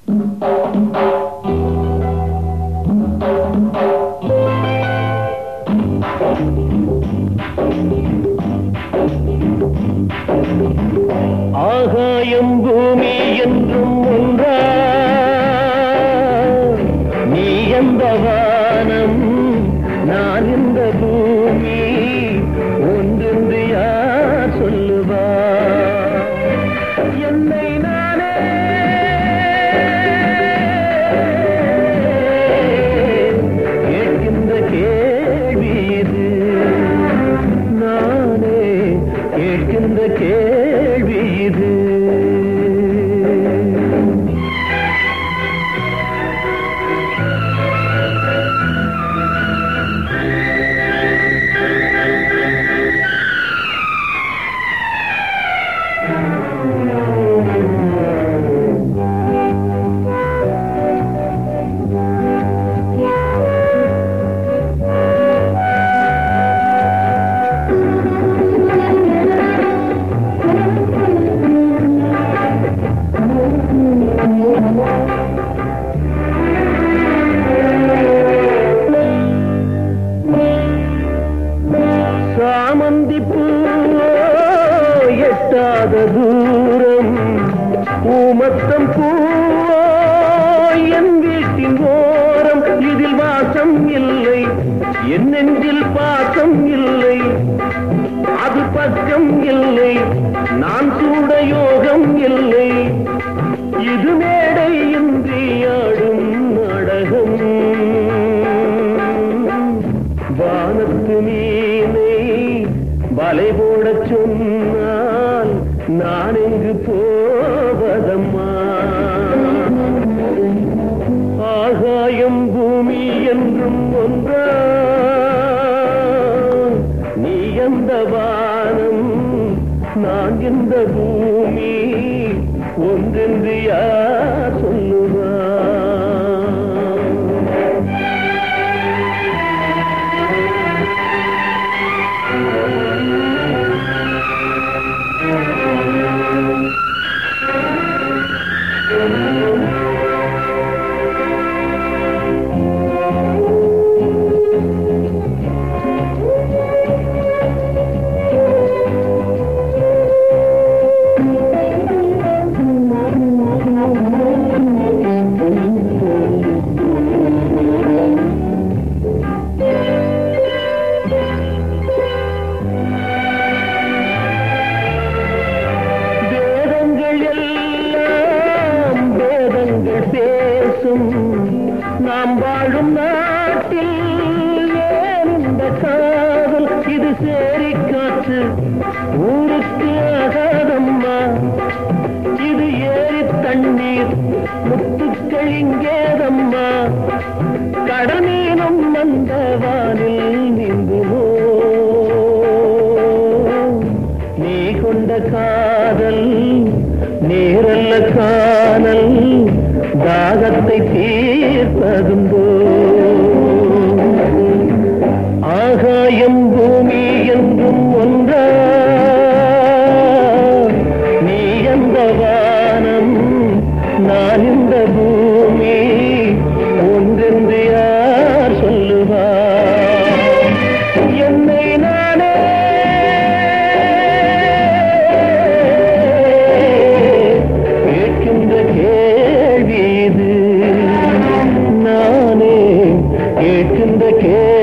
ஆகாயம் பூமி என்றும் ஒன்றா நீ எந்த வானம் நான் இந்த பூமி ஒன்றென்று யார் சொல்லுவா என்னை நானே கேட்கின்ற கேள்வி இது நானே கேட்கின்ற கேள்வி இது சாமந்தி பூவோ எட்டாத தூரம் பூமத்தம் பூவோ என் வீட்டின் ஓரம் இதில் வாசம் இல்லை என் நெஞ்சில் பாசம் இல்லை அது பக்கம் இல்லை நான் கூட யோகம் இல்லை இது மேடை இன்றி ஆடும் நாடகம் வானத்து மீனை வலை போடச் சொன்னால் நான் எங்கு போவதம்மா ஆகாயம் பூமி என்றும் ஒன்றா நீ எந்த வானம் நான் எந்த பூமி ஒன்றென்று யார் சொல்லுவா வேதங்கள் எல்லாம் வேதங்கள் பேசும் நாம் வாழும் நாட்டில் ஏன் இந்த காதல் இது சேரி காற்று ஊருக்கு ஆகாதம்மா இது ஏரி தண்ணீர் முத்துக்கள் இங்கேதம்மா கடல் மீனும் அந்த வானில் நீந்துமோ நீ கொண்ட காதல் நீரல்ல காணல் தாகத்தை தீர்ப்பதும்போ ஆகாயம் பூமி என்றும் ஒன்றா நீ எந்த வானம் நான் இந்த பூமி ஒன்றென்று யார் சொல்லுவார் என்னை நானே கேட்கின்ற கேள்வி இது நானே கேட்கின்ற கேள்வி